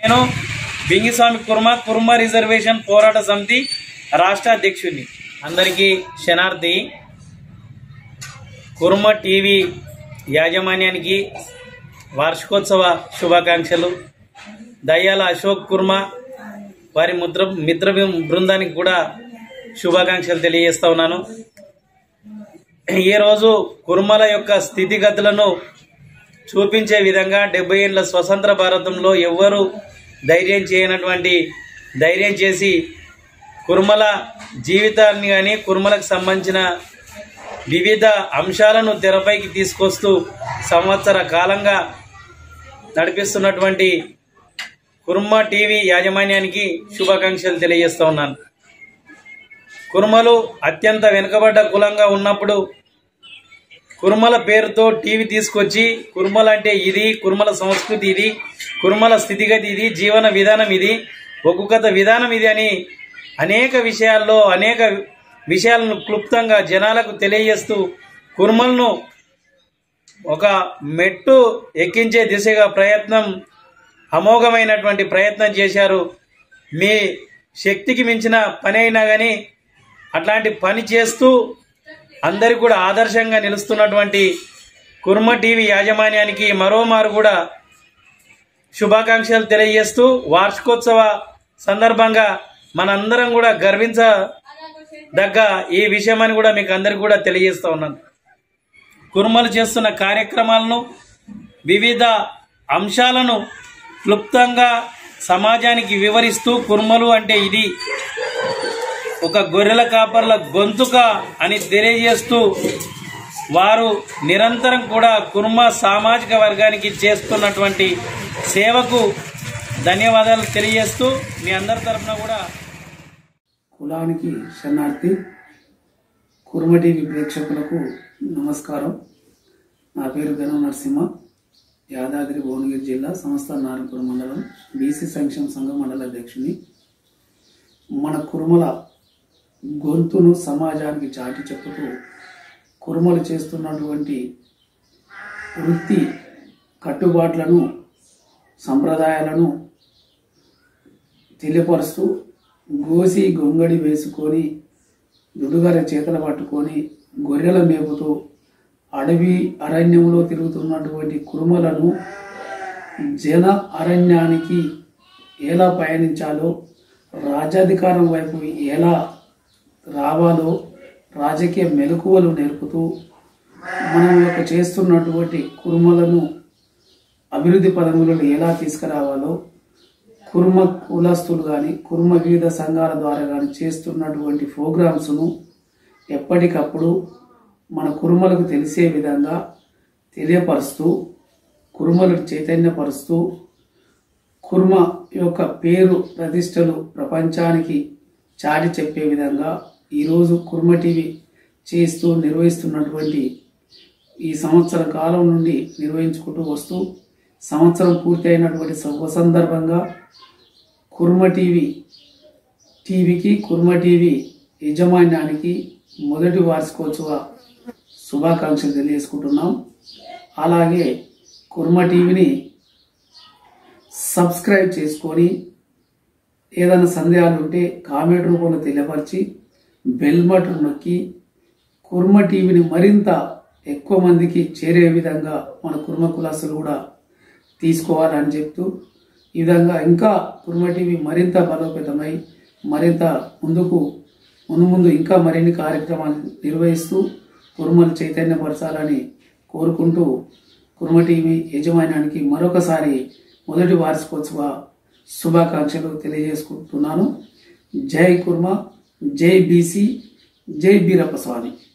నేను బింగిస్వామి కుర్మ కుర్మ రిజర్వేషన్ పోరాట సమితి రాష్ట్ర అధ్యక్షుడిని అందరికీ శనార్థి కుర్మ టీవీ యాజమాన్యానికి వార్షికోత్సవ శుభాకాంక్షలు దయ్యాల అశోక్ కుర్మ వారి ముద్ర మిత్ర బృందానికి కూడా శుభాకాంక్షలు తెలియజేస్తా ఉన్నాను ఈరోజు కుర్మల యొక్క స్థితిగతులను చూపించే విధంగా డెబ్బై ఏళ్ళ స్వతంత్ర భారతంలో ఎవ్వరూ ధైర్యం చేయనటువంటి ధైర్యం చేసి కుర్మల జీవితాన్ని కానీ కుర్మలకు సంబంధించిన వివిధ అంశాలను తెరపైకి తీసుకొస్తూ సంవత్సర కాలంగా నడిపిస్తున్నటువంటి కుర్మ టీవీ యాజమాన్యానికి శుభాకాంక్షలు తెలియజేస్తా ఉన్నాను కుర్మలు అత్యంత వెనుకబడ్డ కులంగా ఉన్నప్పుడు కుర్మల పేరుతో టీవీ తీసుకొచ్చి కుర్మల అంటే ఇది కుర్మల సంస్కృతి ఇది కుర్మల స్థితిగతి ఇది జీవన విధానం ఇది ఒక్కొక్క విధానం ఇది అని అనేక విషయాల్లో అనేక విషయాలను క్లుప్తంగా జనాలకు తెలియజేస్తూ కుర్మలను ఒక మెట్టు ఎక్కించే దిశగా ప్రయత్నం అమోఘమైనటువంటి ప్రయత్నం చేశారు మీ శక్తికి మించిన పని అయినా కానీ అట్లాంటి పని చేస్తూ అందరికి కూడా ఆదర్శంగా నిలుస్తున్నటువంటి కుర్మ టీవీ యాజమాన్యానికి మరోమారు కూడా శుభాకాంక్షలు తెలియజేస్తూ వార్షికోత్సవ సందర్భంగా మనందరం కూడా గర్వించదగ్గ ఈ విషయమని కూడా మీకు అందరికి కూడా తెలియజేస్తూ ఉన్నాను కుర్మలు చేస్తున్న కార్యక్రమాలను వివిధ అంశాలను క్లుప్తంగా సమాజానికి వివరిస్తూ కుర్మలు అంటే ఇది ఒక గొర్రెల కాపర్ల గొంతుక అని తెలియజేస్తూ వారు నిరంతరం కూడా కుర్మ సామాజిక వర్గానికి చేస్తున్నటువంటి సేవకు ధన్యవాదాలు తెలియజేస్తూ మీ అందరి తరఫున కూడా కులానికి శరణార్థి కుర్మ టీవీ ప్రేక్షకులకు నమస్కారం నా పేరు గణం నరసింహ యాదాద్రి భువనగిరి జిల్లా సంస్థ నారాయణపురం మండలం బీసీ సంక్షేమ సంఘం మండల అధ్యక్షుని మన కుర్మల గొంతును సమాజానికి చాటి చెప్పుతూ కుర్మలు చేస్తున్నటువంటి వృత్తి కట్టుబాట్లను సంప్రదాయాలను తెలియపరుస్తూ గోసి గొంగడి వేసుకొని దుడుగర చేతలు పట్టుకొని గొర్రెల మేపుతూ అడవి అరణ్యంలో తిరుగుతున్నటువంటి కురుమలను జన అరణ్యానికి ఎలా పయనించాలో రాజ్యాధికారం వైపు ఎలా రావాలో రాజకీయ మెలకువలు నేర్పుతూ మనం యొక్క చేస్తున్నటువంటి కురుమలను అభివృద్ధి పదములను ఎలా తీసుకురావాలో కుర్మ కులస్తులు కానీ కుర్మ వివిధ సంఘాల ద్వారా కానీ చేస్తున్నటువంటి ప్రోగ్రామ్స్ను ఎప్పటికప్పుడు మన కుర్మలకు తెలిసే విధంగా తెలియపరుస్తూ కుర్మలకు చైతన్యపరుస్తూ కుర్మ యొక్క పేరు ప్రతిష్టలు ప్రపంచానికి చాటి చెప్పే విధంగా ఈరోజు కుర్మ టీవీ చేస్తూ నిర్వహిస్తున్నటువంటి ఈ సంవత్సర కాలం నుండి నిర్వహించుకుంటూ వస్తూ సంవత్సరం పూర్తి అయినటువంటి శుభ సందర్భంగా కుర్మ టీవీ టీవీకి కుర్మ టీవీ యజమాన్యానికి మొదటి వార్షికోత్సవ శుభాకాంక్షలు తెలియజేసుకుంటున్నాం అలాగే కుర్మ టీవీని సబ్స్క్రైబ్ చేసుకొని ఏదైనా సందేహాలు ఉంటే కామెంట్ రూపంలో తెలియపరిచి బెల్ బటన్ నొక్కి కుర్మ టీవీని మరింత ఎక్కువ మందికి చేరే విధంగా మన కుర్మ కులాసులు కూడా తీసుకోవాలని చెప్తూ ఈ విధంగా ఇంకా కుర్మ టీవీ మరింత బలోపేతమై మరింత ముందుకు ముందు ముందు ఇంకా మరిన్ని కార్యక్రమాలు నిర్వహిస్తూ కుర్మలు చైతన్యపరచాలని కోరుకుంటూ కుర్మ టీవీ యజమాన్యానికి మరొకసారి మొదటి వార్షికోత్సవ శుభాకాంక్షలు తెలియజేసుకుంటున్నాను జై కుర్మ జై బీసీ జై బీరప్ప స్వామి